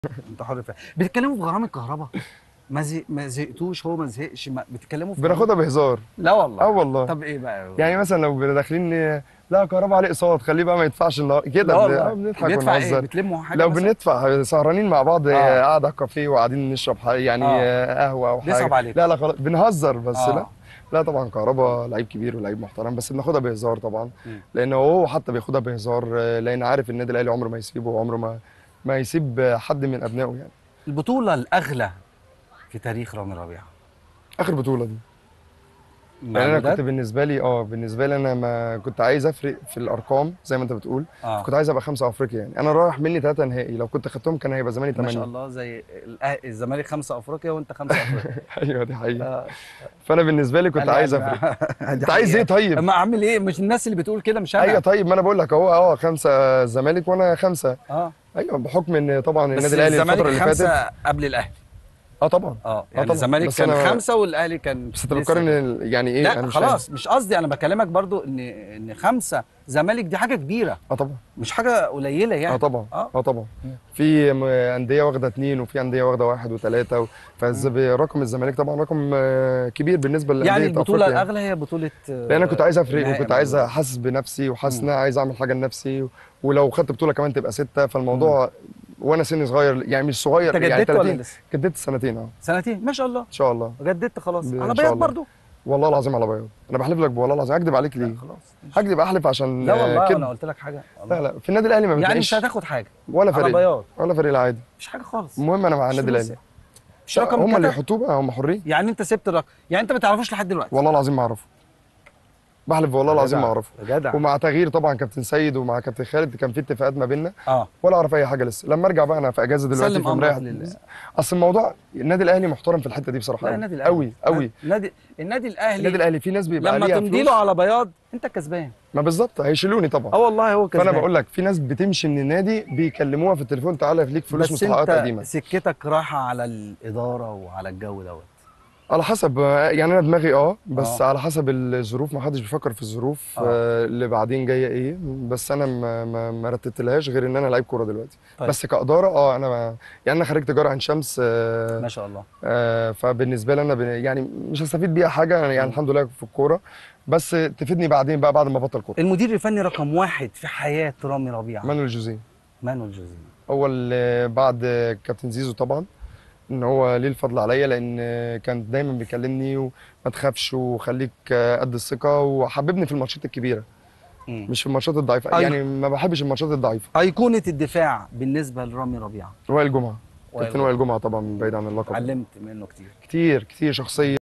انت حر فيها بتتكلموا في غرام الكهرباء ما زي... ما زهقتوش هو ما زهقش ما... بتتكلموا في بناخدها بهزار لا والله اه والله طب ايه بقى يعني مثلا لو داخلين لا كهرباء عليه اقساط خليه بقى ما يدفعش النهار لا كده والله. بن- بنضحك بيدفع ايه ونهزر بتلموا حاجه لو مثلا؟ بندفع سهرانين مع بعض آه. آه. قاعده على كافيه وقاعدين نشرب حاجة يعني آه. آه. قهوه او حاجه بيصعب عليك. لا لا خلاص بنهزر بس آه. لا لا طبعا كهربا لعيب كبير ولعيب محترم بس بناخدها بهزار طبعا مم. لان هو حتى بياخدها بهزار آه، لان عارف النادي الاهلي عمره ما يسيبه وعمره ما ما يسيب حد من ابنائه يعني البطوله الاغلى في تاريخ رامي ربيعه اخر بطوله دي مع يعني انا الوداد؟ كنت بالنسبه لي اه بالنسبه لي انا ما كنت عايز افرق في الارقام زي ما انت بتقول اه كنت عايز ابقى خمسه افريقيا يعني انا رايح مني ثلاثه نهائي لو كنت خدتهم كان هيبقى زماني ما ثمانيه شاء الله زي الأه- الزمالك خمسه افريقيا وانت خمسه افريقيا ايوه دي حقيقه آه. فانا بالنسبه لي كنت أنا عايز يعني- افرق دي انت عايز ايه حقيقة. طيب اما اعمل ايه مش الناس اللي بتقول كده مش انا ايوه طيب ما انا بقول لك اهو اه خمسه الزمالك وانا خمسه اه ايوه بحكم ان طبعا بس النادي الاهلي الفتره الزمالك اللي فاتت خمسه قبل الاهلي اه طبعا اه يعني طبعاً. الزمالك بس كان أنا- خمسه والاهلي كان بس انت لسه بتقارن كده. ال- يعني ايه لا انا مش فاهم. خلاص مش قصدي انا بكلمك برضو ان ان خمسه زمالك دي حاجه كبيره اه طبعا مش حاجه قليله يعني اه طبعا اه اه طبعا مم. في م- انديه واخده اثنين وفي انديه واخده واحد وثلاثه و... فرقم الزمالك طبعا رقم آه، كبير بالنسبه للانديه يعني البطوله أفريقيا. الاغلى هي بطوله آه، لان انا كنت عايز افرق نهائي وكنت عايز البطولة. احسس بنفسي وحاسس مم. ان انا عايز اعمل حاجه لنفسي ولو خدت بطوله كمان تبقى سته فالموضوع وانا سني صغير يعني مش صغير انت يعني جددت ولا 30 لسه جددت سنتين اه سنتين ما شاء الله ان شاء الله جددت خلاص ب- على إن شاء بياض الله. برضو والله العظيم على بياض انا بحلف لك والله العظيم هكدب عليك لا ليه خلاص هكدب احلف عشان لا آه، والله كده انا قلت لك حاجه لا لا في النادي الاهلي ما يعني بتلاقيش مش هتاخد حاجه ولا على فريق بياض ولا فريق العادي مش حاجه خالص المهم انا مع مش النادي فلوس الاهلي مش رقم هم اللي كده يحطوه بقى هم حرين يعني انت سبت الرقم يعني انت ما تعرفوش لحد دلوقتي والله العظيم ما اعرفه بحلف والله العظيم ما جدع. اعرفه يا جدع ومع تغيير طبعا كابتن سيد ومع كابتن خالد كان في اتفاقات ما بيننا اه ولا اعرف اي حاجه لسه لما ارجع بقى انا في اجازه دلوقتي سلم فمريح امرك لله اصل الموضوع النادي الاهلي محترم في الحته دي بصراحه لا قوي النادي الاهلي قوي قوي النادي النادي الاهلي النادي الاهلي في ناس بيبقى لما ليها تمضي فلوس له على بياض انت كسبان ما بالظبط هيشيلوني طبعا اه والله هو كسبان فانا بقول لك في ناس بتمشي من النادي بيكلموها في التليفون تعالى ليك فلوس بس مستحقات انت قديمه سكتك رايحه على الاداره وعلى الجو دوت على حسب يعني انا دماغي اه بس آه. على حسب الظروف ما حدش بيفكر في الظروف آه. آه. اللي بعدين جايه ايه بس انا ما ما, ما رتبتلهاش غير ان انا لعيب كوره دلوقتي طيب. طيب. بس كاداره اه انا ما يعني انا خريج تجاره عين شمس آه ما شاء الله آه فبالنسبه لي انا بن- يعني مش هستفيد بيها حاجه يعني الحمد لله في الكوره بس تفيدني بعدين بقى بعد ما ابطل كوره المدير الفني رقم واحد في حياه رامي ربيعه مانويل جوزيه مانويل جوزيه هو اللي بعد كابتن زيزو طبعا ان هو ليه الفضل عليا لان كان دايما بيكلمني وما تخافش وخليك قد الثقه وحببني في الماتشات الكبيره مم. مش في الماتشات الضعيفه أيوة. يعني ما بحبش الماتشات الضعيفه ايقونه الدفاع بالنسبه لرامي ربيعه وائل جمعه وائل كابتن وائل جمعه طبعا بعيد عن اللقب علمت منه كتير كتير كتير شخصيه